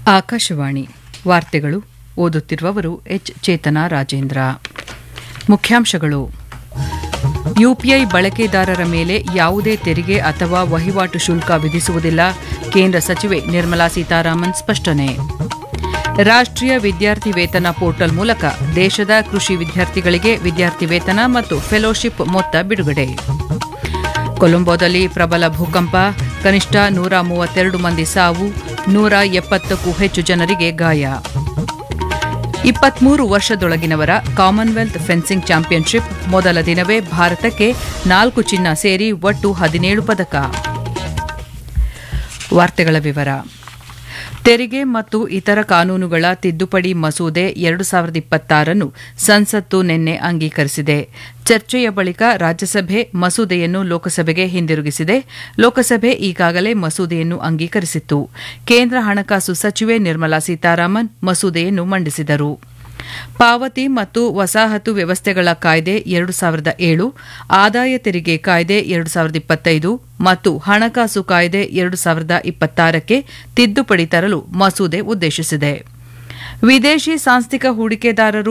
ಆಕಾಶವಾಣಿ ವಾರ್ತೆಗಳು ಓದುತ್ತಿರುವವರು ಎಚ್ ಚೇತನ ರಾಜೇಂದ್ರ ಮುಖ್ಯಾಂಶಗಳು ಯುಪಿಐ ಬಳಕೆದಾರರ ಮೇಲೆ ಯಾವುದೇ ತೆರಿಗೆ ಅಥವಾ ವಹಿವಾಟು ಶುಲ್ಕ ವಿಧಿಸುವುದಿಲ್ಲ ಕೇಂದ್ರ ಸಚಿವೆ ನಿರ್ಮಲಾ ಸೀತಾರಾಮನ್ ಸ್ಪಷ್ಟನೆ ರಾಷ್ಟ್ರೀಯ ವಿದ್ಯಾರ್ಥಿ ವೇತನ ಪೋರ್ಟಲ್ ಮೂಲಕ ದೇಶದ ಕೃಷಿ ವಿದ್ಯಾರ್ಥಿಗಳಿಗೆ ವಿದ್ಯಾರ್ಥಿ ವೇತನ ಮತ್ತು ಫೆಲೋಶಿಪ್ ಮೊತ್ತ ಬಿಡುಗಡೆ ಕೊಲಂಬೋದಲ್ಲಿ ಪ್ರಬಲ ಭೂಕಂಪ ಕನಿಷ್ಠ ನೂರ ಮೂವತ್ತೆರಡು ಮಂದಿ ಸಾವು ನೂರ ಎಪ್ಪತ್ತಕ್ಕೂ ಹೆಚ್ಚು ಜನರಿಗೆ ಗಾಯ ಇಪ್ಪತ್ಮೂರು ವರ್ಷದೊಳಗಿನವರ ಕಾಮನ್ವೆಲ್ತ್ ಫೆನ್ಸಿಂಗ್ ಚಾಂಪಿಯನ್ಶಿಪ್ ಮೊದಲ ದಿನವೇ ಭಾರತಕ್ಕೆ ನಾಲ್ಕು ಚಿನ್ನ ಸೇರಿ ಒಟ್ಟು ಹದಿನೇಳು ಪದಕ ವಾರ್ತೆಗಳ ವಿವರ ತೆರಿಗೆ ಮತ್ತು ಇತರ ಕಾನೂನುಗಳ ತಿದ್ದುಪಡಿ ಮಸೂದೆ ಎರಡು ಸಾವಿರದ ಇಪ್ಪತ್ತಾರನ್ನು ಸಂಸತ್ತು ನಿನ್ನೆ ಅಂಗೀಕರಿಸಿದೆ ಚರ್ಚೆಯ ಬಳಿಕ ರಾಜ್ಯಸಭೆ ಮಸೂದೆಯನ್ನು ಲೋಕಸಭೆಗೆ ಹಿಂದಿರುಗಿಸಿದೆ ಲೋಕಸಭೆ ಈಗಾಗಲೇ ಮಸೂದೆಯನ್ನು ಅಂಗೀಕರಿಸಿತ್ತು ಕೇಂದ್ರ ಹಣಕಾಸು ಸಚಿವೆ ನಿರ್ಮಲಾ ಸೀತಾರಾಮನ್ ಮಸೂದೆಯನ್ನು ಮಂಡಿಸಿದರು ಪಾವತಿ ಮತ್ತು ವಸಾಹತು ವ್ಯವಸ್ಥೆಗಳ ಕಾಯ್ದೆ ಎರಡು ಸಾವಿರದ ಏಳು ಆದಾಯ ತೆರಿಗೆ ಕಾಯ್ದೆ ಎರಡು ಸಾವಿರದ ಇಪ್ಪತ್ತೈದು ಮತ್ತು ಹಣಕಾಸು ಕಾಯ್ದೆ ಎರಡು ಸಾವಿರದ ಇಪ್ಪತ್ತಾರಕ್ಕೆ ತಿದ್ದುಪಡಿ ತರಲು ಮಸೂದೆ ಉದ್ದೇಶಿಸಿದೆ ವಿದೇಶಿ ಸಾಂಸ್ಥಿಕ ಹೂಡಿಕೆದಾರರು